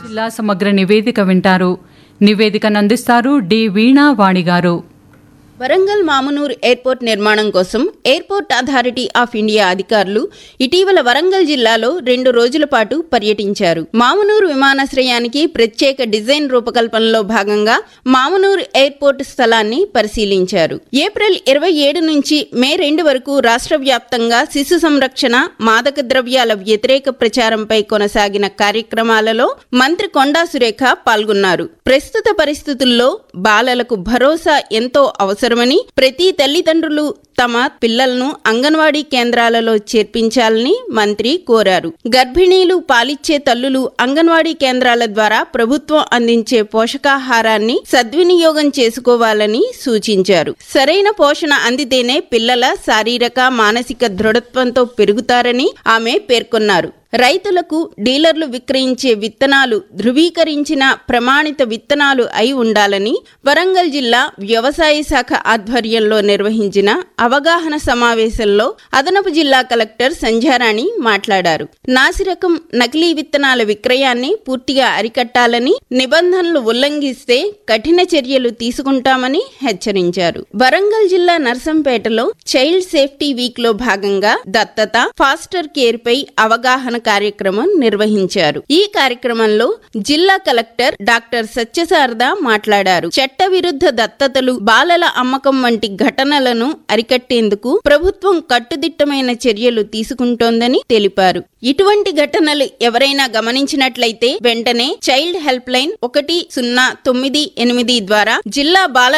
జిల్లా సమగ్ర నివేదిక వింటారు నివేదికను అందిస్తారు డి వీణా వాణి గారు వరంగల్ మామునూర్ ఎయిర్పోర్ట్ నిర్మాణం కోసం ఎయిర్పోర్ట్ అథారిటీ ఆఫ్ ఇండియా అధికారులు ఇటీవల వరంగల్ జిల్లాలో రెండు రోజుల పాటు పర్యటించారు మామునూరు విమానాశ్రయానికి ప్రత్యేక డిజైన్ రూపకల్పనలో భాగంగా మామునూరు ఎయిర్పోర్ట్ స్థలాన్ని పరిశీలించారు ఏప్రిల్ ఇరవై ఏడు నుంచి మే రెండు వరకు రాష్ట్ర వ్యాప్తంగా శిశు సంరక్షణ మాదక ద్రవ్యాల వ్యతిరేక ప్రచారంపై కొనసాగిన కార్యక్రమాలలో మంత్రి కొండా సురేఖ పాల్గొన్నారు ప్రస్తుత పరిస్థితుల్లో బాలలకు భరోసా ఎంతో అవసరమని ప్రతి తల్లిదండ్రులు తమ పిల్లలను అంగన్వాడీ కేంద్రాలలో చేర్పించాలని మంత్రి కోరారు గర్భిణీలు పాలిచ్చే తల్లులు అంగన్వాడీ కేంద్రాల ద్వారా ప్రభుత్వం అందించే పోషకాహారాన్ని సద్వినియోగం చేసుకోవాలని సూచించారు సరైన పోషణ అందితేనే పిల్లల శారీరక మానసిక దృఢత్వంతో పెరుగుతారని ఆమె పేర్కొన్నారు రైతులకు డీలర్లు విక్రయించే విత్తనాలు ధృవీకరించిన ప్రమాణిత విత్తనాలు అయి ఉండాలని వరంగల్ జిల్లా వ్యవసాయ శాఖ ఆధ్వర్యంలో నిర్వహించిన అవగాహన సమావేశంలో అదనపు జిల్లా కలెక్టర్ సంధ్యారాణి మాట్లాడారు నాసిరకం నకిలీ విత్తనాల విక్రయాన్ని పూర్తిగా అరికట్టాలని నిబంధనలు ఉల్లంఘిస్తే కఠిన చర్యలు తీసుకుంటామని హెచ్చరించారు వరంగల్ జిల్లా నర్సంపేటలో చైల్డ్ సేఫ్టీ వీక్ లో భాగంగా దత్తత ఫాస్టర్ కేర్ పై అవగాహన కార్యక్రమం నిర్వహించారు ఈ కార్యక్రమంలో జిల్లా కలెక్టర్ డాక్టర్ సత్యశారద మాట్లాడారు చట్ట విరుద్ధ దత్తతలు బాలల అమ్మకం వంటి ఘటనలను అరికట్టేందుకు ప్రభుత్వం కట్టుదిట్టమైన చర్యలు తీసుకుంటోందని తెలిపారు ఇటువంటి ఘటనలు ఎవరైనా గమనించినట్లయితే వెంటనే చైల్డ్ హెల్ప్ లైన్ ఒకటి సున్నా తొమ్మిది ఎనిమిది ద్వారా జిల్లా బాల